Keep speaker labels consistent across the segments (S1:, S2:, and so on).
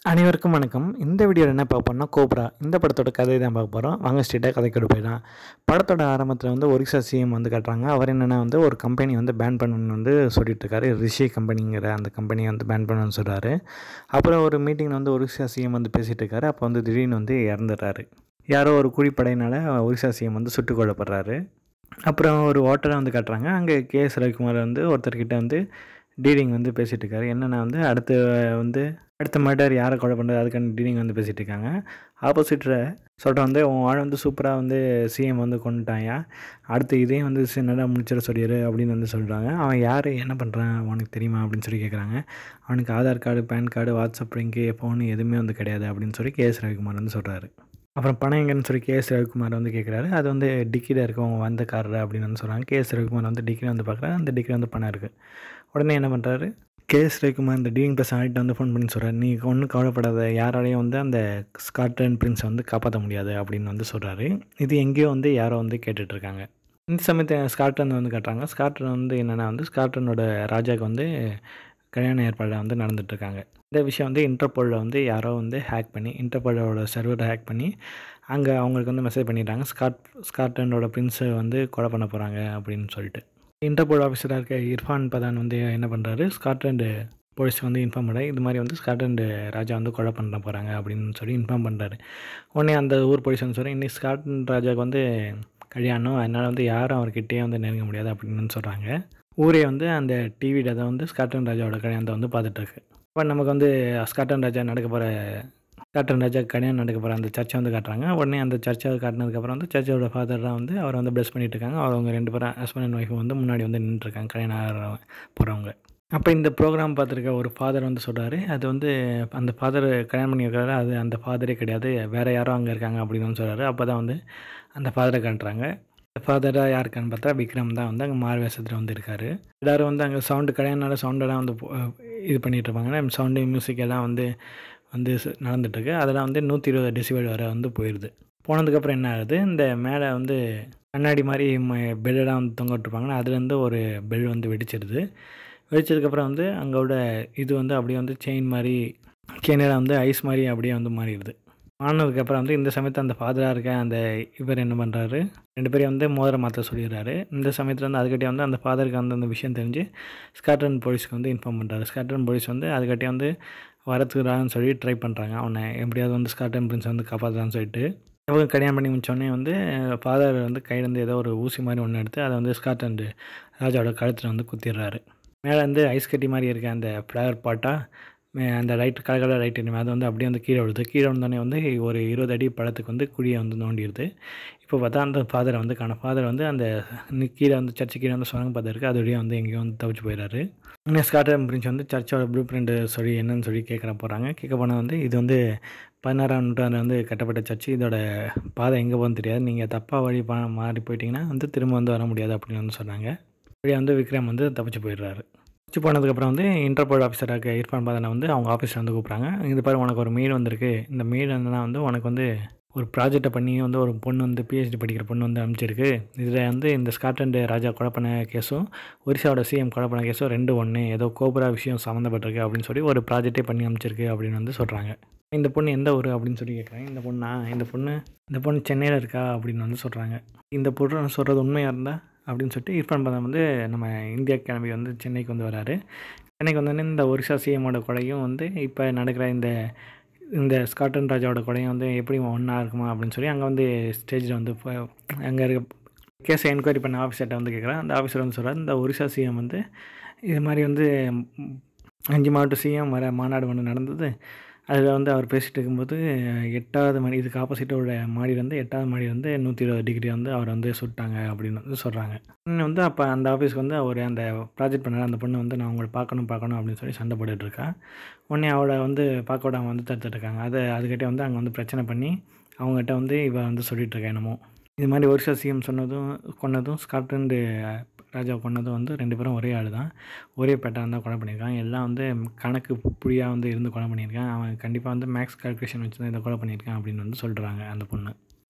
S1: அனைவருக்கும் வணக்கம் இந்த வீடியோவில் என்ன பார்க்க போறோம்னா கோப்ரா இந்த படத்தோட கதை தான் பார்க்க போகிறோம் வாங்க ஸ்ட்ரெயிட்டாக கதைக்கோடு போயிடலாம் படத்தோட ஆரம்பத்தில் வந்து ஒரிசா சிஎம் வந்து காட்டுறாங்க அவர் என்னென்னா வந்து ஒரு கம்பெனி வந்து பேன் பண்ணணும்னு வந்து சொல்லிட்டு இருக்காரு ரிஷி கம்பெனிங்கிற அந்த கம்பெனியை வந்து பேன் பண்ணணும்னு சொல்கிறாரு அப்புறம் ஒரு மீட்டிங்கில் வந்து ஒரிசா சிஎம் வந்து பேசிகிட்டு இருக்காரு அப்போ வந்து திடீர்னு வந்து இறந்துடுறாரு யாரோ ஒரு குழிப்படையினால் ஒரிசா சிஎம் வந்து சுட்டுக் கொல்லப்படுறாரு அப்புறம் ஒரு ஓட்டரை வந்து காட்டுறாங்க அங்கே கேஎஸ் ரவிக்குமார் வந்து ஒருத்தர்கிட்ட வந்து டீலிங் வந்து பேசிகிட்டு இருக்காரு என்னென்னா வந்து அடுத்து வந்து அடுத்த மர்டர் யாரை கொலை பண்ணுறது அதுக்கான டீலிங் வந்து பேசிகிட்டு இருக்காங்க ஆப்போசிட்டில் சொல்கிற வந்து உன் ஆள் வந்து சூப்பராக வந்து சிஎம் வந்து கொண்டுட்டாயா அடுத்து இதையும் வந்து சி- நல்லா முடிச்சிட சொல்லிடு அப்படின்னு வந்து சொல்கிறாங்க அவன் யார் என்ன பண்ணுறான் உனக்கு தெரியுமா அப்படின்னு சொல்லி கேட்குறாங்க அவனுக்கு Aadhaar card PAN card WhatsApp link phone எதுவுமே வந்து கிடையாது அப்படின்னு சொல்லி கேஎஸ் ரவிக்குமார் வந்து சொல்கிறாரு அப்புறம் பணம் எங்கன்னு சொல்லி கேஎஸ் ரவிக்குமார் வந்து கேட்குறாரு அது வந்து டிக்கியில் இருக்கவங்க வந்த காரில் அப்படின்னு வந்து சொல்கிறாங்க கேஎஸ் ரவிக்குமார் வந்து டிக்கியில் வந்து பார்க்குறாரு அந்த டிக்கியில் வந்து பணம் இருக்குது உடனே என்ன பண்ணுறாரு கேஎஸ் ரவிக்குமார் இந்த டீலிங் ப்ளஸ் ஆகிட்ட வந்து ஃபோன் பண்ணி சொல்கிறார் நீ ஒன்றும் கவலைப்படாத யாராலையும் வந்து அந்த ஸ்காட்லாண்ட் பிரின்ஸை வந்து காப்பாற்ற முடியாது அப்படின்னு வந்து சொல்கிறாரு இது எங்கேயோ வந்து யாரோ வந்து கேட்டுட்ருக்காங்க இந்த சமயத்தை ஸ்காட்லாந்து வந்து காட்டுறாங்க ஸ்காட்லாந்து வந்து என்னென்னா வந்து ஸ்காட்லாண்டோட ராஜாவுக்கு வந்து கல்யாண ஏற்பாடு வந்து நடந்துட்டுருக்காங்க இந்த விஷயம் வந்து இன்டர்போலில் வந்து யாரோ வந்து ஹேக் பண்ணி இன்டர்போலோட சர்வரை ஹேக் பண்ணி அங்கே அவங்களுக்கு வந்து மெசேஜ் பண்ணிட்டாங்க ஸ்காட் ஸ்காட்லாண்டோட பிரின்ஸை வந்து கொலை பண்ண போகிறாங்க அப்படின்னு சொல்லிட்டு இன்டர்போல் ஆஃபீஸராக இருக்க இர்ஃபான் பதான் வந்து என்ன பண்ணுறாரு ஸ்காட்லாண்டு போலீஸ் வந்து இன்ஃபார்ம் பண்ணுறாரு இது மாதிரி வந்து ஸ்காட்லாண்டு ராஜா வந்து கொலை பண்ண போகிறாங்க அப்படின்னு சொல்லி இன்ஃபார்ம் பண்ணுறாரு உடனே அந்த ஊர் போலீஸ் வந்து சொல்கிறேன் இன்னைக்கு ஸ்காட்லாண்ட் ராஜாவுக்கு வந்து கல்யாணம் அதனால் வந்து யாரும் அவர்கிட்டயே வந்து நெருங்க முடியாது அப்படின்னு சொல்கிறாங்க ஊரே வந்து அந்த டிவியில் தான் வந்து ஸ்காட்லாண்ட் ராஜாவோட கல்யாணத்தை வந்து பார்த்துட்ருக்கு இப்போ நமக்கு வந்து ஸ்காட்லாண்ட் ராஜா நடக்க போகிற ஸ்காட்லாண்ட் ராஜா கல்யாணம் நடக்க போகிற அந்த சர்ச்சை வந்து காட்டுறாங்க உடனே அந்த சர்ச்சை காட்டினதுக்கப்புறம் வந்து சர்ச்சோட ஃபாதர் தான் வந்து அவரை வந்து ப்ளஸ் பண்ணிட்டு இருக்காங்க அவங்க ரெண்டு பேரும் ஹஸ்பண்ட் அண்ட் ஒய்ஃப் வந்து முன்னாடி வந்து நின்றுருக்காங்க கல்யாணம் ஆகிற போகிறவங்க அப்போ இந்த ப்ரோக்ராம் பார்த்துருக்க ஒரு ஃபாதர் வந்து சொல்கிறாரு அது வந்து அந்த ஃபாதர் கல்யாணம் பண்ணியிருக்காரு அது அந்த ஃபாதரே கிடையாது வேறு யாரோ அங்கே இருக்காங்க அப்படின்னு வந்து சொல்கிறாரு அப்போ தான் வந்து அந்த ஃபாதரை காட்டுறாங்க ஃபாதராக யாருக்கான்னு பார்த்தா விக்ரம் தான் வந்து அங்கே மாறு வேஷத்தில் வந்து இருக்கார் எல்லோரும் வந்து அங்கே சவுண்டு கல்யாணம் சவுண்டெல்லாம் வந்து போ- இது பண்ணிகிட்டு இருப்பாங்க சவுண்டு மியூசிக் எல்லாம் வந்து வந்து ச- நடந்துட்டுருக்கு அதெல்லாம் வந்து நூற்றி இருபது டெசிபல் வரை வந்து போயிடுது போனதுக்கப்புறம் என்ன ஆகுது இந்த மேலே வந்து கண்ணாடி மாதிரி பெல்லெல்லாம் வந்து தொங்க விட்டுருப்பாங்கன்னா அதுலேருந்து ஒரு பெல் வந்து வெடிச்சிருது வெடிச்சதுக்கப்புறம் வந்து அங்கோட இது வந்து அப்படியே வந்து செயின் மாதிரி கேனடா வந்து ஐஸ் மாதிரி அப்படியே வந்து மாறிடுது ஆனதுக்கப்புறம் வந்து இந்த சமயத்தில் அந்த ஃபாதராக இருக்க அந்த இவர் என்ன பண்ணுறாரு ரெண்டு பேரையும் வந்து மோதிரம் மாற்ற சொல்லிடுறாரு இந்த சமயத்தில் வந்து அதுக்கிட்டே வந்து அந்த ஃபாதருக்கு வந்து அந்த விஷயம் தெரிஞ்சு ஸ்காட்லாண்ட் போலீஸ்க்கு வந்து இன்ஃபார்ம் பண்ணுறாரு ஸ்காட்லாண்ட் போலீஸ் வந்து அதுக்கிட்டே வந்து வரத்துக்குறான்னு சொல்லி ட்ரை பண்ணுறாங்க அவனை எப்படியாவது வந்து ஸ்காட்லாண்ட் பிரின்ஸ் வந்து காப்பாற்றுறான்னு சொல்லிட்டு அவங்க கல்யாணம் பண்ணி முடிச்சோடனே வந்து ஃபாதர் வந்து கையிலேருந்து ஏதோ ஒரு ஊசி மாதிரி ஒன்று எடுத்து அதை வந்து ஸ்காட்லாண்டு ராஜாவோட கழுத்தில் வந்து குத்திடுறாரு மேலே வந்து ஐஸ் கட்டி மாதிரி இருக்க அந்த ஃப்ளவர் பாட்டாக அந்த லைட் கலர் கலர் லைட் எரியும் அது வந்து அப்படியே வந்து கீழே விழுது கீழே வந்தோடனே வந்து ஒரு இருபது அடி பழத்துக்கு வந்து குழியை வந்து நோண்டிடுது இப்போ பார்த்தா அந்த ஃபாதரை வந்து காணும் ஃபாதர் வந்து அந்த நி- கீழே வந்து சர்ச்சு கீழே வந்து சுரங்க பார்த்து இருக்குது அது வழியாக வந்து எங்கேயோ வந்து தவிச்சு போயிடுறாரு இன்னும் ஸ்காட்லாண்ட் பிரின்ஸ் வந்து சர்ச்சோட ப்ளூ பிரிண்ட் சொல்லி என்னன்னு சொல்லி கேட்குற போகிறாங்க கேட்க போனால் வந்து இது வந்து பதினாறாம் நூற்றாண்டு வந்து கட்டப்பட்ட சர்ச்சு இதோட பாதை எங்கே போகணும்னு தெரியாது நீங்கள் தப்பாக வழி பா மாறி போயிட்டீங்கன்னா வந்து திரும்ப வந்து வர முடியாது அப்படின்னு வந்து சொன்னாங்க வழியாக வந்து விக்ரம் வந்து தப்பிச்சு போயிடுறாரு தப்பிச்சு போனதுக்கப்புறம் வந்து இன்டர்போல் ஆஃபீஸராக இர்ஃபான் பாதனை வந்து அவங்க ஆஃபீஸில் வந்து கூப்பிட்றாங்க இது பாரு உனக்கு ஒரு மெயில் வந்திருக்கு இந்த மெயில் வந்துனா வந்து உனக்கு வந்து ஒரு ப்ராஜெக்டை பண்ணி வந்து ஒரு பொண்ணு வந்து பிஹெச்டி படிக்கிற பொண்ணு வந்து அனுப்பிச்சிருக்கு இதில் வந்து இந்த ஸ்காட்லாண்டு ராஜா கொலை பண்ண கேஸும் ஒரிசாவோட சிஎம் கொலை பண்ண கேஸும் ரெண்டு ஒன்று ஏதோ கோபுரா விஷயம் சம்மந்தப்பட்டிருக்கு அப்படின்னு சொல்லி ஒரு ப்ராஜெக்டே பண்ணி அனுப்பிச்சிருக்கு அப்படின்னு வந்து சொல்கிறாங்க இந்த பொண்ணு எந்த ஊர் அப்படின்னு சொல்லி கேட்குறாங்க இந்த பொண்ணா இந்த பொண்ணு இந்த பொண்ணு சென்னையில் இருக்கா அப்படின்னு வந்து சொல்கிறாங்க இந்த பொண்ணு சொல்கிறது உண்மையாக இருந்தால் அப்படின்னு சொல்லிட்டு இர்ஃபான் பதம் வந்து நம்ம இந்தியா கிளம்பி வந்து சென்னைக்கு வந்து வராரு சென்னைக்கு வந்தோடனே இந்த ஒரிசா சிஎமோட கொலையும் வந்து இப்போ நடக்கிற இந்த இந்த ஸ்காட்லாண்ட் ராஜாவோட கொலையும் வந்து எப்படி ஒன்றா இருக்குமா அப்படின்னு சொல்லி அங்கே வந்து ஸ்டேஜில் வந்து அங்கே இருக்க கேஸை என்கொயரி பண்ண ஆஃபீஸர்கிட்ட வந்து கேட்குறேன் அந்த ஆஃபீஸர் வந்து சொல்கிறார் இந்த ஒரிசா சிஎம் வந்து இது மாதிரி வந்து ம், அஞ்சு மாவட்ட சிஎம் வர மாநாடு ஒன்று நடந்தது அதில் வந்து அவர் பேசிகிட்டு இருக்கும்போது எட்டாவது மணி இதுக்கு ஆப்போசிட்டோட மாடி வந்து எட்டாவது மாடி வந்து நூற்றி இருபது டிகிரி வந்து அவர் வந்து சுட்டாங்க அப்படின்னு வந்து சொல்கிறாங்க இன்னும் வந்து அப்போ அந்த ஆஃபீஸ்க்கு வந்து அவர் அந்த ப்ராஜெக்ட் பண்ணார் அந்த பொண்ணு வந்து நான் உங்களை பார்க்கணும் பார்க்கணும் அப்படின்னு சொல்லி சண்டை போட்டுட்டு இருக்கா உடனே அவளை வந்து பார்க்க விடாம வந்து தடுத்துட்டு இருக்காங்க அதை அதுக்கிட்டே வந்து அங்கே வந்து பிரச்சனை பண்ணி அவங்ககிட்ட வந்து இவ வந்து சொல்லிட்டு இருக்கா என்னமோ இது மாதிரி ஒரிசா சிஎம் சொன்னதும் கொன்னதும் ஸ்காட்லாண்டு ராஜா கொன்னதும் வந்து ரெண்டு பேரும் ஒரே ஆள் தான் ஒரே பேட்டர்ன் தான் கொலை பண்ணியிருக்கான் எல்லாம் வந்து கணக்கு புரியாக வந்து இருந்து கொலை பண்ணியிருக்கான் அவன் கண்டிப்பாக வந்து மேக்ஸ் கால்குலேஷன் வச்சு தான் இதை கொலை பண்ணியிருக்கான் அப்படின்னு வந்து சொல்கிறாங்க அந்த பொண்ணு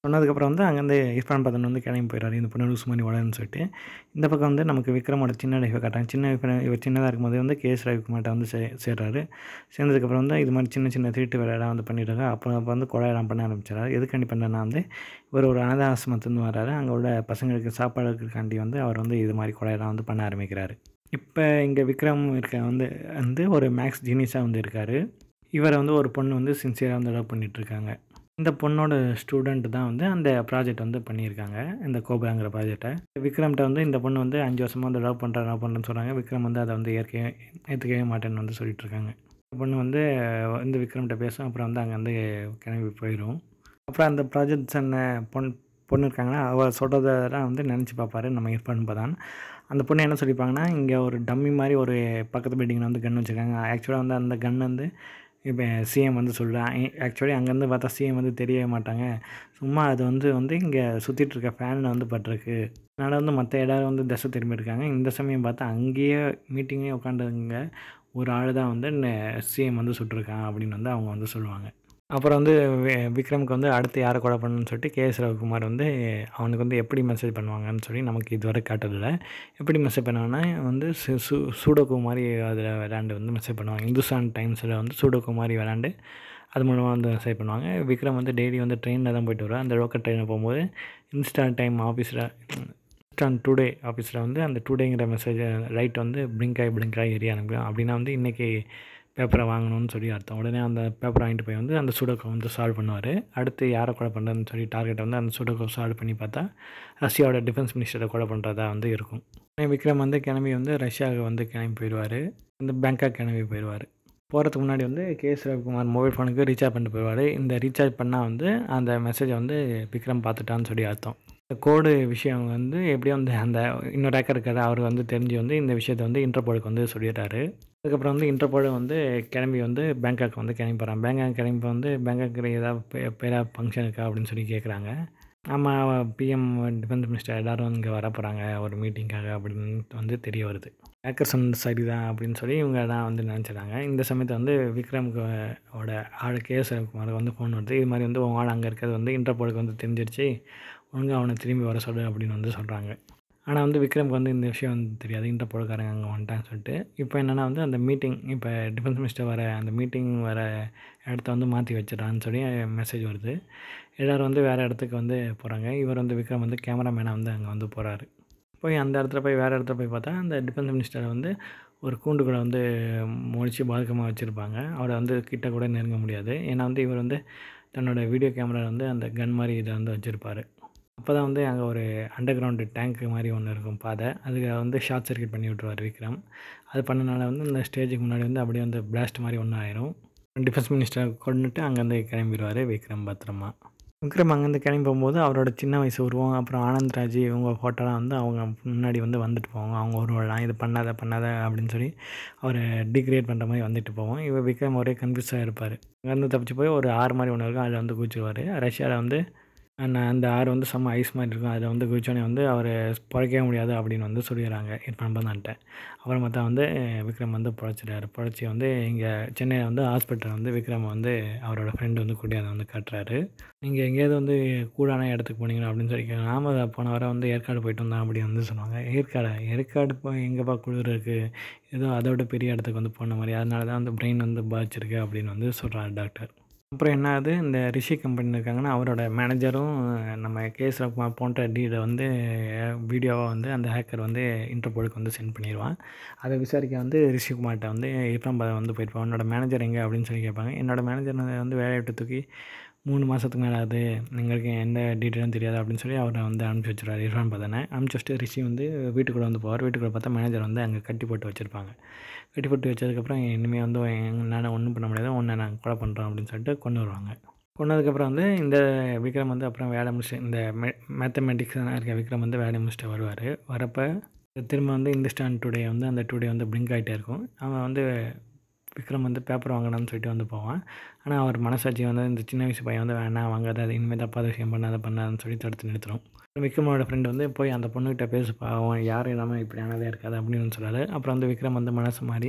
S1: சொன்னதுக்கப்புறம் வந்து அங்கேருந்து இர்ஃபான் பதன் வந்து கிளம்பி போயிடுறாரு இந்த பொண்ணு லூஸ் மாதிரி வளருன்னு சொல்லிட்டு இந்த பக்கம் வந்து நமக்கு விக்ரமோட சின்ன லைஃபை காட்டுறாங்க சின்ன life- இவர் சின்னதாக இருக்கும்போது வந்து கேஎஸ் ரவிக்குமார்ட்ட வந்து சே சேர்றாரு சேர்ந்ததுக்கப்புறம் வந்து இது மாதிரி சின்ன சின்ன திருட்டு வேலையெல்லாம் வந்து பண்ணிடுறாங்க அப்புறம் அப்போ வந்து கொலையெல்லாம் பண்ண ஆரம்பிச்சிடறாரு எதுக்காண்டி பண்ணனா வந்து இவர் ஒரு அனாத ஆசிரமத்துலேருந்து வர்றாரு அங்கே உள்ள பசங்களுக்கு சாப்பாடுக்காண்டி வந்து அவர் வந்து இது மாதிரி கொலையெல்லாம் வந்து பண்ண ஆரம்பிக்கிறாரு இப்போ இங்கே விக்ரம் இருக்க வந்து வந்து ஒரு மேக்ஸ் ஜீனியஸாக வந்து இருக்கார் இவரை வந்து ஒரு பொண்ணு வந்து சின்சியராக வந்து லவ் பண்ணிகிட்ருக்காங்க இந்த பொண்ணோட ஸ்டூடெண்ட் தான் வந்து அந்த ப்ராஜெக்ட் வந்து பண்ணியிருக்காங்க இந்த கோபுராங்கிற ப்ராஜெக்டை விக்ரம்கிட்ட வந்து இந்த பொண்ணு வந்து அஞ்சு வருஷமாக வந்து லவ் பண்ணுறேன் லவ் பண்ணுறேன்னு சொல்கிறாங்க விக்ரம் வந்து அதை வந்து ஏற்கவே ஏற்றுக்கவே மாட்டேன்னு வந்து சொல்லிட்டு இருக்காங்க இந்த பொண்ணு வந்து இந்த விக்ரம்கிட்ட பேசும் அப்புறம் வந்து அங்கே வந்து கிளம்பி போயிடும் அப்புறம் அந்த ப்ராஜெக்ட் சொன்ன பொண் பொண்ணு இருக்காங்கன்னா அவள் சொல்கிறதெல்லாம் வந்து நினச்சி பார்ப்பாரு நம்ம இர்ஃபான் பதான் அந்த பொண்ணு என்ன சொல்லிப்பாங்கன்னா இங்கே ஒரு டம்மி மாதிரி ஒரு பக்கத்து பில்டிங்கில் வந்து கன் வச்சுருக்காங்க ஆக்சுவலாக வந்து அந்த கன் வந்து இப்போ சிஎம் வந்து சொல்கிறான் ஆக்சுவலி அங்கேருந்து பார்த்தா சிஎம் வந்து தெரியவே மாட்டாங்க சும்மா அது வந்து வந்து இங்கே சுற்றிட்டு இருக்க ஃபேனில் வந்து பட்டிருக்கு அதனால் வந்து மற்ற எல்லாரும் வந்து திசை திரும்பி இருக்காங்க இந்த சமயம் பார்த்தா அங்கேயே மீட்டிங்கே உட்காந்துங்க ஒரு ஆள் தான் வந்து சிஎம் வந்து சுட்டிருக்கான் அப்படின்னு வந்து அவங்க வந்து சொல்லுவாங்க அப்புறம் வந்து வி- விக்ரமுக்கு வந்து அடுத்து யாரை கொலை பண்ணணும்னு சொல்லிட்டு கேஎஸ் ரவிக்குமார் வந்து அவனுக்கு வந்து எப்படி மெசேஜ் பண்ணுவாங்கன்னு சொல்லி நமக்கு இதுவரை காட்டதில்லை எப்படி மெசேஜ் பண்ணுவாங்கன்னா வந்து சு- சு சூடோக்கு மாதிரி அதில் விளாண்டு வந்து மெசேஜ் பண்ணுவாங்க இந்துஸ்தான் டைம்ஸில் வந்து சூடோக்கு மாதிரி விளாண்டு அது மூலமாக வந்து மெசேஜ் பண்ணுவாங்க விக்ரம் வந்து டெய்லி வந்து ட்ரெயினில் தான் போயிட்டு வருவார் அந்த லோக்கல் ட்ரெயினில் போகும்போது இன்ஸ்டான் டைம் ஆஃபீஸில் இன்ஸ்டான் டுடே ஆஃபீஸில் வந்து அந்த டுடேங்கிற மெசேஜ் ரைட் வந்து பிளிங்க் ஆகி பிளிங்க் ஆகி எரிய ஆரம்பிக்கும் அப்படின்னா வந்து இன்றைக்கி பேப்பரை வாங்கணும்னு சொல்லி அர்த்தம் உடனே அந்த பேப்பரை வாங்கிட்டு போய் வந்து அந்த சுடோக்கை வந்து சால்வ் பண்ணுவார் அடுத்து யாரை கொலை பண்ணுறதுன்னு சொல்லி டார்கெட்டை வந்து அந்த சுடோக்கை சால்வ் பண்ணி பார்த்தா ரஷ்யாவோட டிஃபென்ஸ் மினிஸ்டரை கொலை பண்ணுறதா வந்து இருக்கும் உடனே விக்ரம் வந்து கிளம்பி வந்து ரஷ்யாவுக்கு வந்து கிளம்பி போயிடுவார் இந்த பேங்காக் கிளம்பி போயிடுவார் போகிறதுக்கு முன்னாடி வந்து கேஎஸ் ரவிக்குமார் மொபைல் ஃபோனுக்கு ரீசார்ஜ் பண்ணிட்டு போயிடுவார் இந்த ரீசார்ஜ் பண்ணால் வந்து அந்த மெசேஜை வந்து விக்ரம் பார்த்துட்டான்னு சொல்லி அர்த்தம் இந்த கோடு விஷயம் வந்து எப்படியும் வந்து அந்த இன்னொரு ஹேக்கர் இருக்காரு அவர் வந்து தெரிஞ்சு வந்து இந்த விஷயத்தை வந்து இன்டர்போலுக்கு வந்து சொல்லிடுறாரு அதுக்கப்புறம் வந்து இன்டர்போல் வந்து கிளம்பி வந்து பேங்காக் வந்து கிளம்பி போகிறான் பேங்காக் கிளம்பி வந்து பேங்காக்கில் ஏதாவது பே- பேரா ஃபங்க்ஷன் இருக்கா அப்படின்னு சொல்லி கேட்குறாங்க ஆமாம் பிஎம் டிஃபென்ஸ் மினிஸ்டர் எல்லாரும் இங்கே வர போகிறாங்க ஒரு மீட்டிங்காக அப்படின்னு வந்து தெரிய வருது ஹேக்கர் சொன்ன சரி தான் அப்படின்னு சொல்லி இவங்க தான் வந்து நினச்சிட்டாங்க இந்த சமயத்தை வந்து விக்ரமுக்கு ஓட ஆள் கேஎஸ் ரவிக்குமாருக்கு வந்து ஃபோன் வருது இது மாதிரி வந்து உன் ஆள் அங்கே இருக்கிறது வந்து இன்டர்போலுக்கு வந்து தெரிஞ்சிருச்சு ஒழுங்கா அவனை திரும்பி வர சொல்லு அப்படின்னு வந்து சொல்கிறாங்க ஆனால் வந்து விக்ரம்க்கு வந்து இந்த விஷயம் வந்து தெரியாது இன்டர்போலுக்காரங்க அங்கே வந்துட்டான்னு சொல்லிட்டு இப்போ என்னென்னா வந்து அந்த மீட்டிங் இப்போ டிஃபென்ஸ் மினிஸ்டர் வர அந்த மீட்டிங் வர இடத்த வந்து மாற்றி வச்சிடறான்னு சொல்லி மெசேஜ் வருது எல்லோரும் வந்து வேறு இடத்துக்கு வந்து போகிறாங்க இவர் வந்து விக்ரம் வந்து கேமராமேனாக வந்து அங்கே வந்து போகிறாரு போய் அந்த இடத்துல போய் வேறு இடத்துல போய் பார்த்தா அந்த டிஃபென்ஸ் மினிஸ்டரை வந்து ஒரு கூண்டுக்குள்ளே வந்து முடிச்சு பாதுகாமாக வச்சுருப்பாங்க அவரை வந்து கிட்ட கூட நெருங்க முடியாது ஏன்னா வந்து இவர் வந்து தன்னோட வீடியோ கேமரா வந்து அந்த கன் மாதிரி இதை வந்து வச்சுருப்பாரு அப்போ தான் வந்து அங்கே ஒரு அண்டர் கிரவுண்டு டேங்க் மாதிரி ஒன்று இருக்கும் பாதை அதுக்கு வந்து ஷார்ட் சர்க்யூட் பண்ணி விட்ருவார் விக்ரம் அது பண்ணனால வந்து இந்த ஸ்டேஜுக்கு முன்னாடி வந்து அப்படியே வந்து பிளாஸ்ட் மாதிரி ஒன்று ஆயிரும் டிஃபென்ஸ் மினிஸ்டரை கொண்டுட்டு அங்கேருந்து கிளம்பிடுவார் விக்ரம் பத்திரமா விக்ரம் அங்கேருந்து கிளம்பி போகும்போது அவரோட சின்ன வயசு உருவம் அப்புறம் ஆனந்த் ராஜ் இவங்க ஃபோட்டோலாம் வந்து அவங்க முன்னாடி வந்து வந்துட்டு போவாங்க அவங்க உருவெல்லாம் இது பண்ணாத பண்ணாத அப்படின்னு சொல்லி அவரை டிகிரேட் பண்ணுற மாதிரி வந்துட்டு போவோம் இவர் விக்ரம் ஒரே கன்ஃபியூஸாக இருப்பார் அங்கேருந்து தப்பிச்சு போய் ஒரு ஆறு மாதிரி ஒன்று இருக்கும் அதில் வந்து குதிச்சிருவார் ரஷ்யாவில் வந்து நான் அந்த ஆறு வந்து செம்ம ஐஸ் மாதிரி இருக்கும் அதில் வந்து குதிச்சோடனே வந்து அவர் பிழைக்கவே முடியாது அப்படின்னு வந்து சொல்லிடுறாங்க இர்ஃபான் பந்தான்ட்ட அப்புறம் பார்த்தா வந்து விக்ரம் வந்து பிழைச்சிட்டாரு பிழைச்சி வந்து இங்கே சென்னையில் வந்து ஹாஸ்பிட்டல் வந்து விக்ரம் வந்து அவரோட ஃப்ரெண்டு வந்து கூட்டியாந்து வந்து காட்டுறாரு நீங்கள் எங்கேயாவது வந்து கூடான இடத்துக்கு போனீங்களா அப்படின்னு சொல்லி கேட்குறாங்க. ஆமாம் அதை போன வாரம் வந்து ஏற்காடு போயிட்டு வந்தோம் அப்படின்னு வந்து சொன்னாங்க ஏற்காடா ஏற்காடு போய் எங்கேப்பா குளிர் இருக்குது ஏதோ அதோட பெரிய இடத்துக்கு வந்து போன மாதிரி அதனால தான் வந்து பிரெயின் வந்து பாதிச்சிருக்கு அப்படின்னு வந்து சொல்கிறாரு டாக்டர் அப்புறம் என்ன ஆகுது இந்த ரிஷி கம்பெனி இருக்காங்கன்னா அவரோட மேனேஜரும் நம்ம கேஎஸ் ரகுமார் போன்ற டீலை வந்து வீடியோவாக வந்து அந்த ஹேக்கர் வந்து இன்டர்போலுக்கு வந்து சென்ட் பண்ணிடுவான் அதை விசாரிக்க வந்து ரிஷிகுமார்கிட்ட வந்து இர்ஃபான் பாதம் வந்து போயிருப்பான் உன்னோட மேனேஜர் எங்கே அப்படின்னு சொல்லி கேட்பாங்க என்னோட மேனேஜர் வந்து வேலையை விட்டு தூக்கி மூணு மாதத்துக்கு மேலே ஆகுது எங்களுக்கு எந்த டீட்டெயிலும் தெரியாது அப்படின்னு சொல்லி அவரை வந்து அனுப்பிச்சி வச்சிருவார் இர்ஃபான் பதனை அனுப்பிச்சி வச்சுட்டு ரிஷி வந்து வீட்டுக்குள்ளே வந்து போவார் வீட்டுக்குள்ளே பார்த்தா மேனேஜர் வந்து அங்கே கட்டி போட்டு வச்சுருப்பாங்க கட்டி போட்டு வச்சதுக்கப்புறம் இனிமேல் வந்து என்னால் ஒன்றும் பண்ண முடியாது உன்னை நான் கொலை பண்ணுறோம் அப்படின்னு சொல்லிட்டு கொண்டு வருவாங்க கொண்டதுக்கப்புறம் வந்து இந்த விக்ரம் வந்து அப்புறம் வேலை முடிச்சு இந்த மெ மேத்தமெட்டிக்ஸ்லாம் இருக்க விக்ரம் வந்து வேலையை முடிச்சுட்டு வருவார் வரப்போ திரும்ப வந்து இந்துஸ்தான் டுடே வந்து அந்த டுடே வந்து பிளிங்க் ஆகிட்டே இருக்கும் அவன் வந்து விக்ரம் வந்து பேப்பர் வாங்கணும்னு சொல்லிட்டு வந்து போவான் ஆனால் அவர் மனசாட்சி வந்து இந்த சின்ன வயசு பையன் வந்து வேணாம் வாங்காத அது இனிமேல் தப்பாத விஷயம் பண்ணாத பண்ணாதுன்னு சொல்லி தடுத்து நிறுத்துறோம் விக்ரமோட ஃப்ரெண்டு வந்து போய் அந்த பொண்ணுகிட்ட பேசுப்பா அவன் யாரும் இல்லாமல் இப்படி ஆனதே இருக்காது அப்படின்னு சொல்கிறாரு அப்புறம் வந்து விக்ரம் வந்து மனசு மாதிரி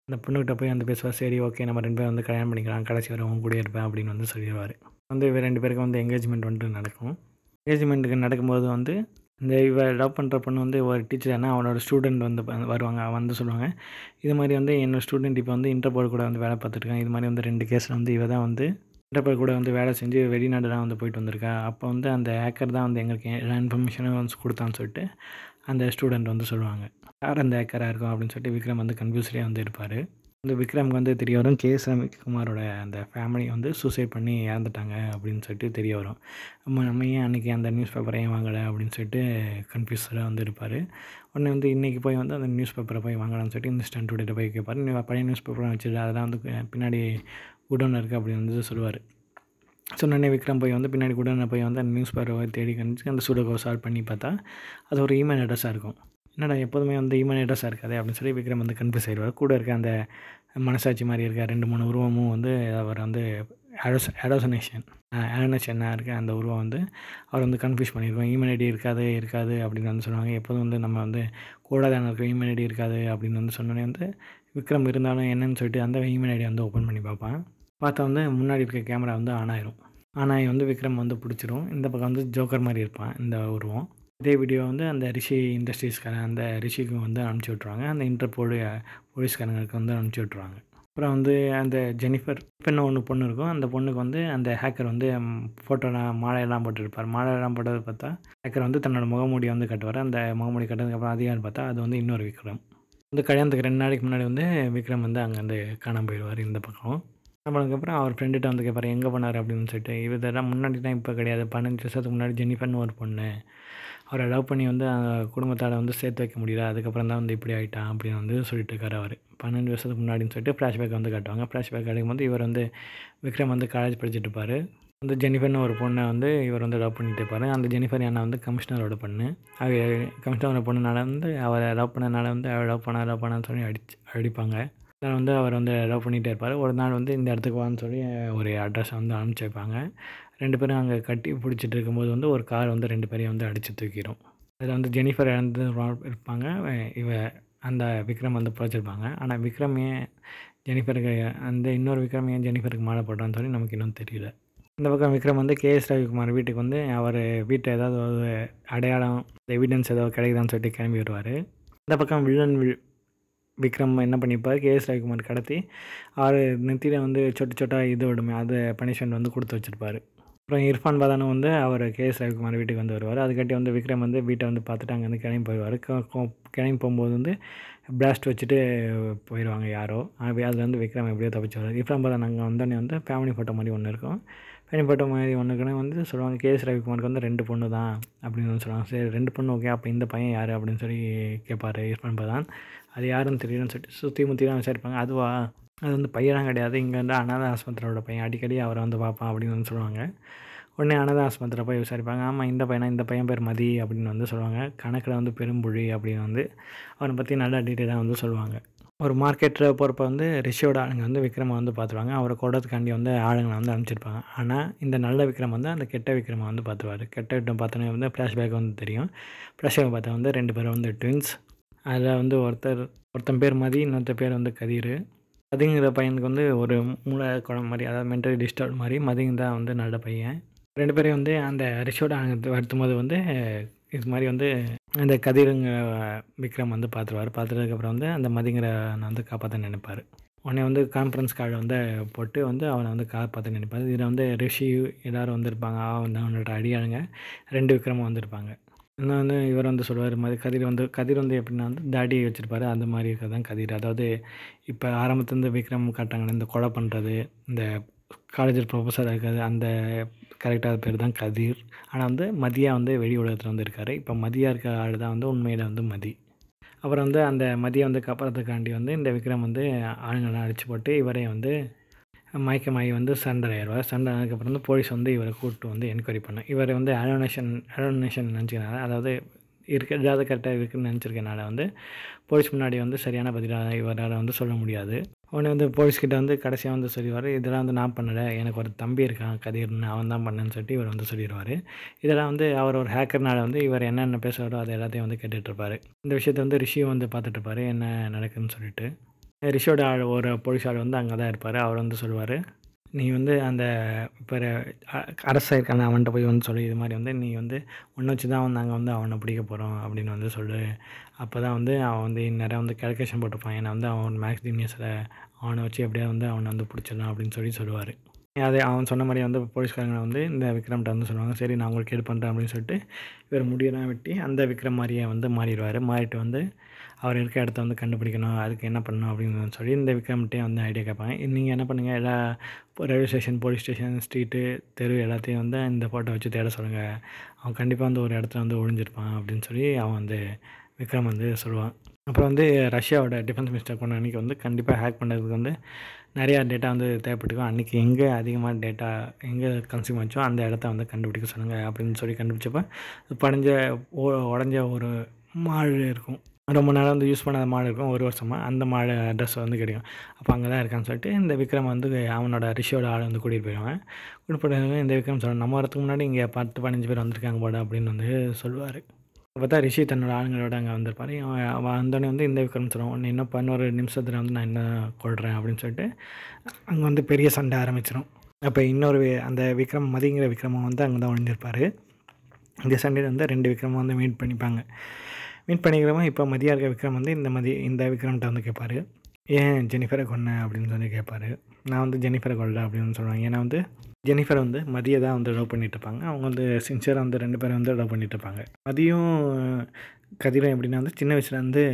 S1: அந்த பொண்ணுக்கிட்ட போய் வந்து பேசுவார் சரி ஓகே நம்ம ரெண்டு பேரும் வந்து கல்யாணம் பண்ணிக்கலாம் கடைசி வரை உன் கூட இருப்பேன் அப்படின்னு வந்து சொல்லிடுவார் வந்து இவ ரெண்டு பேருக்கும் வந்து என்கேஜ்மெண்ட் வந்துட்டு நடக்கும் என்கேஜ்மெண்ட்டுக்கு நடக்கும்போது வந்து இந்த இவ லவ் பண்ணுற பொண்ணு வந்து ஒரு டீச்சர் என்ன அவனோட ஸ்டூடெண்ட் வந்து ப- வருவாங்க வந்து சொல்லுவாங்க இது மாதிரி வந்து என்னோட ஸ்டூடெண்ட் இப்போ வந்து இன்டர்போல் கூட வந்து வேலை பார்த்துருக்காங்க இது மாதிரி வந்து ரெண்டு கேஸில் வந்து இவ தான் வந்து இன்டர்போல் கூட வந்து வேலை செஞ்சு வெளிநாடுலாம் வந்து போயிட்டு வந்திருக்கா அப்போ வந்து அந்த ஹேக்கர் தான் வந்து எங்களுக்கு எல்லா இன்ஃபர்மேஷனும் வந்து கொடுத்தான்னு சொல்லிட்டு அந்த ஸ்டூடெண்ட் வந்து சொல்லுவாங்க யார் அந்த ஹேக்கராக இருக்கும் அப்படின்னு சொல்லிட்டு விக்ரம் வந்து கன்ஃபியூஸ்லேயே வந்து இருப்பார் இந்த விக்ரம்க்கு வந்து தெரிய வரும் கே எஸ் ரவிக்குமாரோட அந்த ஃபேமிலி வந்து சூசைட் பண்ணி இறந்துட்டாங்க அப்படின்னு சொல்லிட்டு தெரிய வரும் நம்ம நம்ம ஏன் அன்றைக்கி அந்த நியூஸ் பேப்பரை ஏன் வாங்கலை அப்படின்னு சொல்லிட்டு கன்ஃபியூஸ்டாக வந்து இருப்பார் உடனே வந்து இன்றைக்கி போய் வந்து அந்த நியூஸ் பேப்பரை போய் வாங்கலாம்னு சொல்லிட்டு இந்த ஸ்டண்ட்டுடைய போய் கேட்பார் நீ பழைய நியூஸ் பேப்பரை வச்சுட்டு அதெல்லாம் வந்து பின்னாடி குடோனில் இருக்குது அப்படின்னு வந்து சொல்லுவார் சொன்னோடனே விக்ரம் போய் வந்து பின்னாடி குடோனில் போய் வந்து அந்த நியூஸ் பேப்பரை தேடி கணிச்சு அந்த சூடோகோ சால்வ் பண்ணி பார்த்தா அது ஒரு இமெயில் அட்ரஸாக இருக்கும் என்னடா எப்போதுமே வந்து இமெயில் அட்ரஸாக இருக்காது அப்படின்னு சொல்லி விக்ரம் வந்து கன்ஃபியூஸ் ஆயிடுவார் கூட இருக்க அந்த மனசாட்சி மாதிரி இருக்க ரெண்டு மூணு உருவமும் வந்து அவர் வந்து அடோஸ் அடோசனேஷன் அடோனேஷனாக இருக்க அந்த உருவம் வந்து அவர் வந்து கன்ஃபியூஸ் பண்ணியிருக்கோம் இமெயில் ஐடி இருக்காது இருக்காது அப்படின்னு வந்து சொல்லுவாங்க எப்போதும் வந்து நம்ம வந்து கூட தானே இருக்கும் இமெயில் ஐடி இருக்காது அப்படின்னு வந்து சொன்னோன்னே வந்து விக்ரம் இருந்தாலும் என்னன்னு சொல்லிட்டு அந்த இமெயில் ஐடி வந்து ஓப்பன் பண்ணி பார்ப்பான் பார்த்தா வந்து முன்னாடி இருக்க கேமரா வந்து ஆன் ஆயிரும் ஆன் ஆகி வந்து விக்ரம் வந்து பிடிச்சிரும் இந்த பக்கம் வந்து ஜோக்கர் மாதிரி இருப்பான் இந்த உருவம் இதே வீடியோ வந்து அந்த ரிஷி இண்டஸ்ட்ரீஸ்காரன் அந்த ரிஷிக்கு வந்து அனுப்பிச்சி விட்ருவாங்க அந்த இன்டர்போல் போலீஸ்காரங்களுக்கு வந்து அனுப்பிச்சி விட்ருவாங்க அப்புறம் வந்து அந்த ஜெனிஃபர் பெண்ணு ஒன்று பொண்ணு இருக்கும் அந்த பொண்ணுக்கு வந்து அந்த ஹேக்கர் வந்து ஃபோட்டோலாம் மாலையெல்லாம் போட்டுருப்பார் மாலையெல்லாம் போட்டதை பார்த்தா ஹேக்கர் வந்து தன்னோட முகமூடி வந்து கட்டுவார் அந்த முகமூடி கட்டினதுக்கப்புறம் அது யாருன்னு பார்த்தா அது வந்து இன்னொரு விக்ரம் வந்து கல்யாணத்துக்கு ரெண்டு நாளைக்கு முன்னாடி வந்து விக்ரம் வந்து அங்கே வந்து காணாம போயிடுவார் இந்த பக்கம் அப்புறம் அவர் ஃப்ரெண்டுகிட்ட வந்து கேட்பாரு எங்கே போனார் அப்படின்னு சொல்லிட்டு இதெல்லாம் முன்னாடி தான் இப்போ கிடையாது பன்னெண்டு வருஷத்துக்கு முன்னாடி ஜெனிஃபர்னு ஒரு பொண்ணு அவரை லவ் பண்ணி வந்து அவங்க குடும்பத்தால் வந்து சேர்த்து வைக்க முடியல அதுக்கப்புறம் தான் வந்து இப்படி ஆகிட்டான் அப்படின்னு வந்து சொல்லிட்டு இருக்காரு அவர் பன்னெண்டு வருஷத்துக்கு முன்னாடின்னு சொல்லிட்டு ஃப்ளாஷ்பேக் வந்து காட்டுவாங்க ஃப்ளாஷ்பேக் கிடைக்கும்போது இவர் வந்து விக்ரம் வந்து காலேஜ் படிச்சுட்டு இருப்பார் வந்து ஜெனிஃபர்னு ஒரு பொண்ணை வந்து இவர் வந்து லவ் பண்ணிட்டு இருப்பார் அந்த ஜெனிஃபர் அண்ணா வந்து கமிஷனரோட பொண்ணு அவ கமிஷனரோட பொண்ணுனால வந்து அவரை லவ் பண்ணனால வந்து அவள் லவ் பண்ண லவ் பண்ணான்னு சொல்லி அடிச்சு அடிப்பாங்க அதனால் வந்து அவர் வந்து லவ் பண்ணிகிட்டே இருப்பார் ஒரு நாள் வந்து இந்த இடத்துக்கு வான்னு சொல்லி ஒரு அட்ரஸை வந்து அனுப்பிச்சி வைப்பாங்க ரெண்டு பேரும் அங்கே கட்டி பிடிச்சிட்டு இருக்கும்போது வந்து ஒரு கார் வந்து ரெண்டு பேரையும் வந்து அடித்து தூக்கிடும் அதில் வந்து ஜெனிஃபர் இறந்து இருப்பாங்க இவ அந்த விக்ரம் வந்து பிழைச்சிருப்பாங்க ஆனால் விக்ரம் ஏன் ஜெனிஃபருக்கு அந்த இன்னொரு விக்ரம் ஏன் ஜெனிஃபருக்கு மாலை போட்டான்னு சொல்லி நமக்கு இன்னும் தெரியல இந்த பக்கம் விக்ரம் வந்து கேஎஸ் ரவிக்குமார் வீட்டுக்கு வந்து அவர் வீட்டை ஏதாவது ஒரு அடையாளம் எவிடன்ஸ் ஏதாவது கிடைக்குதான்னு சொல்லிட்டு கிளம்பி வருவார் இந்த பக்கம் வில்லன் வி விக்ரம் என்ன பண்ணியிருப்பார் கேஎஸ் ரவிக்குமார் கடத்தி அவர் நெத்தியில் வந்து சொட்டு சொட்டா இது விடுமே அது பனிஷ்மெண்ட் வந்து கொடுத்து வச்சுருப்பாரு அப்புறம் இர்ஃபான் பதானும் வந்து அவர் கேஎஸ் ரவிக்குமார் வீட்டுக்கு வந்து வருவார் அதுக்காட்டி வந்து விக்ரம் வந்து வீட்டை வந்து பார்த்துட்டு அங்கேருந்து கிளம்பி போயிடுவார் கிளம்பி போகும்போது வந்து பிளாஸ்ட் வச்சுட்டு போயிடுவாங்க யாரோ அதில் வந்து விக்ரம் எப்படியோ தப்பிச்சு வர்றாரு இர்ஃபான் பதான் அங்கே வந்தோடனே வந்து ஃபேமிலி ஃபோட்டோ மாதிரி ஒன்று இருக்கும் ஃபேமிலி ஃபோட்டோ மாதிரி ஒன்றுக்குன்னு வந்து சொல்லுவாங்க கேஎஸ் ரவிக்குமாருக்கு வந்து ரெண்டு பொண்ணு தான் அப்படின்னு வந்து சொல்லுவாங்க சரி ரெண்டு பொண்ணு ஓகே அப்போ இந்த பையன் யார் அப்படின்னு சொல்லி கேட்பார் இர்ஃபான் பதான் அது யாருன்னு தெரியலன்னு சொல்லிட்டு சுற்றி முற்றி தான் விசாரிப்பாங்க அதுவா அது வந்து பையனாக கிடையாது இங்கே வந்து அனாத ஆஸ்பத்திரியோட பையன் அடிக்கடி அவரை வந்து பார்ப்பான் அப்படின்னு வந்து சொல்லுவாங்க உடனே அனாத ஆஸ்பத்திரியில் போய் விசாரிப்பாங்க ஆமாம் இந்த பையனா இந்த பையன் பேர் மதி அப்படின்னு வந்து சொல்லுவாங்க கணக்கில் வந்து பெரும்புழி அப்படின்னு வந்து அவனை பற்றி நல்லா டீட்டெயிலாக வந்து சொல்லுவாங்க ஒரு மார்க்கெட்டில் போகிறப்ப வந்து ரிஷியோட ஆளுங்க வந்து விக்ரமை வந்து பார்த்துருவாங்க அவரை கொடத்துக்காண்டி வந்து ஆளுங்களை வந்து அனுப்பிச்சிருப்பாங்க ஆனால் இந்த நல்ல விக்ரம் வந்து அந்த கெட்ட விக்ரமை வந்து பார்த்துருவார் கெட்ட விக்ரம் பார்த்தோன்னே வந்து ஃப்ளாஷ்பேக் வந்து தெரியும் ஃப்ளாஷ்பேக் பார்த்தா வந்து ரெண்டு பேரும் வந்து ட்வின்ஸ் அதில் வந்து ஒருத்தர் ஒருத்தன் பேர் மதி இன்னொருத்தர் பேர் வந்து கதிர் மதிங்கிற பையனுக்கு வந்து ஒரு மூளை குழம்பு மாதிரி அதாவது மென்டலி டிஸ்டர்ப் மாதிரி மதிங்க தான் வந்து நல்ல பையன் ரெண்டு பேரையும் வந்து அந்த ரிஷோட வருத்தும் போது வந்து இது மாதிரி வந்து அந்த கதிருங்க விக்ரம் வந்து பார்த்துருவார் பார்த்துட்டதுக்கப்புறம் வந்து அந்த மதிங்கிற வந்து காப்பாற்ற நினைப்பார் உடனே வந்து கான்ஃபரன்ஸ் கார்டு வந்து போட்டு வந்து அவனை வந்து காப்பாற்ற நினைப்பார் இதில் வந்து ரிஷி எல்லோரும் வந்திருப்பாங்க அவன் அவனோட அடியாளுங்க ரெண்டு விக்ரமும் வந்திருப்பாங்க இன்னும் வந்து இவர் வந்து சொல்லுவார் மாதிரி கதிர் வந்து கதிர் வந்து எப்படின்னா வந்து தாடி வச்சுருப்பாரு அந்த மாதிரி இருக்கிறது தான் கதிர் அதாவது இப்போ ஆரம்பத்துலேருந்து விக்ரம் காட்டாங்க இந்த கொலை பண்ணுறது இந்த காலேஜில் ப்ரொஃபஸர் இருக்கிறது அந்த கரெக்டாக பேர் தான் கதிர் ஆனால் வந்து மதியா வந்து வெளி உலகத்தில் வந்து இருக்கார் இப்போ மதியா இருக்க ஆள் தான் வந்து உண்மையில் வந்து மதி அப்புறம் வந்து அந்த மதியை வந்து காப்பாற்றுறதுக்காண்டி வந்து இந்த விக்ரம் வந்து ஆளுங்கள்லாம் அடிச்சு போட்டு இவரை வந்து மயக்கமாகி வந்து சண்டர் ஆயிடுவார் சண்டர் ஆனதுக்கப்புறம் வந்து போலீஸ் வந்து இவரை கூப்பிட்டு வந்து என்கொயரி பண்ண இவர் வந்து அலோனேஷன் அலோனேஷன் நினச்சிக்கனால அதாவது இருக்கிறதாத கரெக்டாக இருக்குன்னு நினச்சிருக்கனால வந்து போலீஸ் முன்னாடி வந்து சரியான பதிலாக இவரால் வந்து சொல்ல முடியாது உடனே வந்து போலீஸ்கிட்ட வந்து கடைசியாக வந்து சொல்லிடுவார் இதெல்லாம் வந்து நான் பண்ணலை எனக்கு ஒரு தம்பி இருக்கான் கதிர்னு அவன் தான் பண்ணேன்னு சொல்லிட்டு இவர் வந்து சொல்லிடுவார் இதெல்லாம் வந்து அவர் ஒரு ஹேக்கர்னால வந்து இவர் என்னென்ன பேசுகிறாரோ அது எல்லாத்தையும் வந்து கேட்டுட்ருப்பார் இந்த விஷயத்தை வந்து ரிஷியும் வந்து பார்த்துட்ருப்பாரு என்ன நடக்குதுன்னு சொல்லிட்டு ரிஷியோட ஆள் ஒரு போலீஸ் ஆள் வந்து அங்கே தான் இருப்பார் அவர் வந்து சொல்லுவார் நீ வந்து அந்த இப்போ அரசாக இருக்கான அவன்கிட்ட போய் வந்து சொல்லி இது மாதிரி வந்து நீ வந்து ஒன்றை வச்சு தான் வந்து நாங்கள் வந்து அவனை பிடிக்க போகிறோம் அப்படின்னு வந்து சொல்லு அப்போ தான் வந்து அவன் வந்து நிறையா வந்து கேல்குலேஷன் போட்டிருப்பான் ஏன்னா வந்து அவன் மேக்ஸ் ஜீனியஸில் அவனை வச்சு எப்படியா வந்து அவனை வந்து பிடிச்சிடலாம் அப்படின்னு சொல்லி சொல்லுவார் அதே அவன் சொன்ன மாதிரி வந்து போலீஸ்காரங்க வந்து இந்த விக்ரம்கிட்ட வந்து சொல்லுவாங்க சரி நான் உங்களுக்கு ஹெல்ப் பண்ணுறேன் அப்படின்னு சொல்லிட்டு இவர் முடியெல்லாம் வெட்டி அந்த விக்ரம் மாதிரியே வந்து மாறிடுவார் மாறிட்டு வந்து அவர் இருக்க இடத்த வந்து கண்டுபிடிக்கணும் அதுக்கு என்ன பண்ணணும் அப்படின்னு சொல்லி இந்த விக்ரம்கிட்டே வந்து ஐடியா கேட்பாங்க நீங்கள் என்ன பண்ணுங்கள் எல்லா railway station police station street தெரு எல்லாத்தையும் வந்து இந்த ஃபோட்டோ வச்சு தேட சொல்லுங்கள் அவன் கண்டிப்பாக வந்து ஒரு இடத்துல வந்து ஒழிஞ்சிருப்பான் அப்படின்னு சொல்லி அவன் வந்து விக்ரம் வந்து சொல்லுவான் அப்புறம் வந்து ரஷ்யாவோட டிஃபென்ஸ் மினிஸ்டர் கொண்ட அன்றைக்கி வந்து கண்டிப்பாக ஹேக் பண்ணுறதுக்கு வந்து நிறையா டேட்டா வந்து தேவைப்பட்டுக்கும் அன்றைக்கி எங்கே அதிகமாக டேட்டா எங்கே கன்சியூம் ஆச்சோ அந்த இடத்த வந்து கண்டுபிடிக்க சொல்லுங்கள் அப்படின்னு சொல்லி கண்டுபிடிச்சப்ப படைஞ்ச உடஞ்ச ஒரு மாடு இருக்கும் ரொம்ப நேரம் வந்து யூஸ் பண்ணாத மாடு இருக்கும் ஒரு வருஷமாக அந்த மாடு அட்ரஸ் வந்து கிடைக்கும் அப்போ அங்கே தான் இருக்கான்னு சொல்லிட்டு இந்த விக்ரம் வந்து அவனோட ரிஷியோட ஆள் வந்து கூட்டிகிட்டு போயிடுவான் கூட்டிகிட்டு போயிட்டு இந்த விக்ரம் சொல்லுவான் நம்ம வரதுக்கு முன்னாடி இங்கே பத்து பதினஞ்சு பேர் வந்திருக்காங்க போட அப்படின்னு வந்து சொல்லுவார் பார்த்தா ரிஷி தன்னோட ஆளுங்களோட அங்கே வந்திருப்பார் அவன் வந்தோடனே வந்து இந்த விக்ரம் சொல்லுவான் ஒன்று இன்னும் பதினோரு நிமிஷத்தில் வந்து நான் என்ன கொள்கிறேன் அப்படின்னு சொல்லிட்டு அங்கே வந்து பெரிய சண்டை ஆரம்பிச்சிடும் அப்போ இன்னொரு அந்த விக்ரம் மதிங்கிற விக்ரமம் வந்து அங்கே தான் ஒழிஞ்சிருப்பார் இந்த சண்டையில் வந்து ரெண்டு விக்ரமும் வந்து மீட் பண்ணிப்பாங்க மீட் பண்ணிக்கிறவன் இப்போ மதியா இருக்க விக்ரம் வந்து இந்த மதி இந்த விக்ரம்கிட்ட வந்து கேட்பார் ஏன் ஜெனிஃபரை கொன்னேன் அப்படின்னு சொல்லி கேட்பாரு நான் வந்து ஜெனிஃபரை கொல்ல அப்படின்னு சொல்லுவாங்க ஏன்னா வந்து ஜெனிஃபர் வந்து மதியை தான் வந்து லவ் பண்ணிட்டு இருப்பாங்க அவங்க வந்து சின்சியராக வந்து ரெண்டு பேரும் வந்து லவ் பண்ணிட்டு இருப்பாங்க மதியம் கதிரும் எப்படின்னா வந்து சின்ன வயசுலேருந்து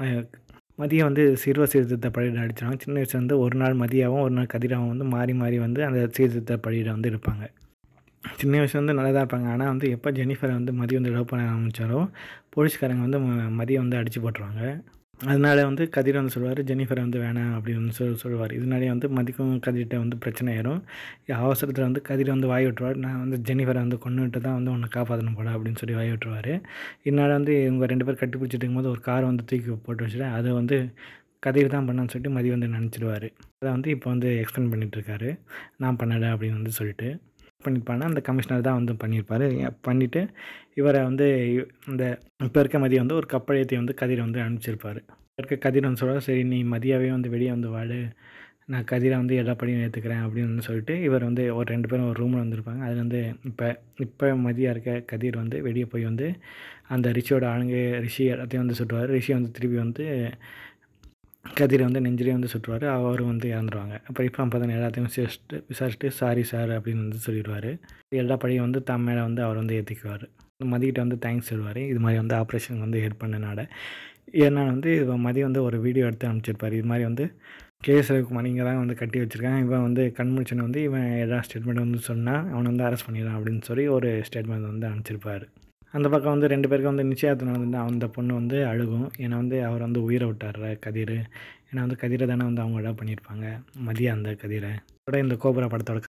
S1: மதியம் வந்து சிறுவ சீர்திருத்த பள்ளியில் அடிச்சிருவாங்க சின்ன வயசுல வந்து ஒரு நாள் மதியாவும் ஒரு நாள் கதிராவும் வந்து மாறி மாறி வந்து அந்த சீர்திருத்த பள்ளியில் வந்து இருப்பாங்க சின்ன வயசுல வந்து நல்லா தான் இருப்பாங்க ஆனால் வந்து எப்போ ஜெனிஃபரை வந்து மதியம் வந்து லவ் பண்ண ஆரம்பித்தாரோ போலீஸ்காரங்க வந்து மதியம் வந்து அடித்து போட்டுருவாங்க அதனால வந்து கதிர் வந்து சொல்லுவார் ஜெனிஃபரை வந்து வேணாம் அப்படின்னு சொல்லி சொல்லுவார் இதனாலே வந்து மதிக்கும் கதிர்கிட்ட வந்து பிரச்சனை ஆயிரும் அவசரத்தில் வந்து கதிர் வந்து வாய் விட்டுருவார் நான் வந்து ஜெனிஃபரை வந்து கொண்டுட்டு தான் வந்து உன்னை காப்பாற்றணும் போல அப்படின்னு சொல்லி வாய் விட்டுருவார் இதனால் வந்து இவங்க ரெண்டு பேர் கட்டி பிடிச்சிட்டு இருக்கும்போது ஒரு கார் வந்து தூக்கி போட்டு வச்சுட்டு அதை வந்து கதிர் தான் பண்ணான்னு சொல்லிட்டு மதி வந்து நினச்சிடுவார் அதை வந்து இப்போ வந்து எக்ஸ்பிளைன் பண்ணிகிட்ருக்காரு நான் பண்ணலை அப்படின்னு வந்து சொல்லிட்டு பண்ணியிருப்பானா அந்த கமிஷனர் தான் வந்து பண்ணியிருப்பார் பண்ணிவிட்டு இவரை வந்து இந்த இப்போ இருக்க மதியம் வந்து ஒரு கப்பழையத்தை வந்து கதிரை வந்து அனுப்பிச்சிருப்பார் இருக்க கதிர் வந்து சொல்கிறார் சரி நீ மதியாவே வந்து வெளியே வந்து வாடு நான் கதிரை வந்து எல்லா படியும் ஏற்றுக்கிறேன் அப்படின்னு சொல்லிட்டு இவர் வந்து ஒரு ரெண்டு பேரும் ஒரு ரூமில் வந்திருப்பாங்க அதில் வந்து இப்போ இப்போ மதியாக இருக்க கதிர் வந்து வெளியே போய் வந்து அந்த ரிஷியோட ஆளுங்க ரிஷி எல்லாத்தையும் வந்து சுட்டுவார் ரிஷி வந்து திருப்பி வந்து கதிரை வந்து நெஞ்சிலே வந்து சுட்டுருவார் அவர் வந்து இறந்துருவாங்க அப்புறம் இப்போ பார்த்தா எல்லாத்தையும் விசாரிச்சுட்டு விசாரிச்சுட்டு சாரி சார் அப்படின்னு வந்து சொல்லிடுவார் எல்லா பழியும் வந்து தம் மேலே வந்து அவர் வந்து ஏற்றிக்குவார் மதிக்கிட்ட வந்து தேங்க்ஸ் சொல்லுவார் இது மாதிரி வந்து ஆப்ரேஷன் வந்து ஹெல்ப் பண்ணனால ஏன்னா வந்து இவன் மதி வந்து ஒரு வீடியோ எடுத்து அனுப்பிச்சிருப்பார் இது மாதிரி வந்து கேஎஸ் ரவிக்குமார் இங்கே தான் வந்து கட்டி வச்சுருக்கேன் இவன் வந்து கண்முடிச்சனை வந்து இவன் எல்லா ஸ்டேட்மெண்ட் வந்து சொன்னால் அவனை வந்து அரெஸ்ட் பண்ணிடலாம் அப்படின்னு சொல்லி ஒரு ஸ்டேட்மெண்ட் வந்து அனுப்பிச்சிருப்பார் அந்த பக்கம் வந்து ரெண்டு பேருக்கும் வந்து நிச்சயத்து நடந்து அந்த பொண்ணு வந்து அழுகும் ஏன்னா வந்து அவர் வந்து உயிரை விட்டார்ற கதிர் ஏன்னா வந்து கதிரை தானே வந்து அவங்க இடம் பண்ணியிருப்பாங்க மதியம் அந்த கதிரை இதோட இந்த கோபுரா படத்தோட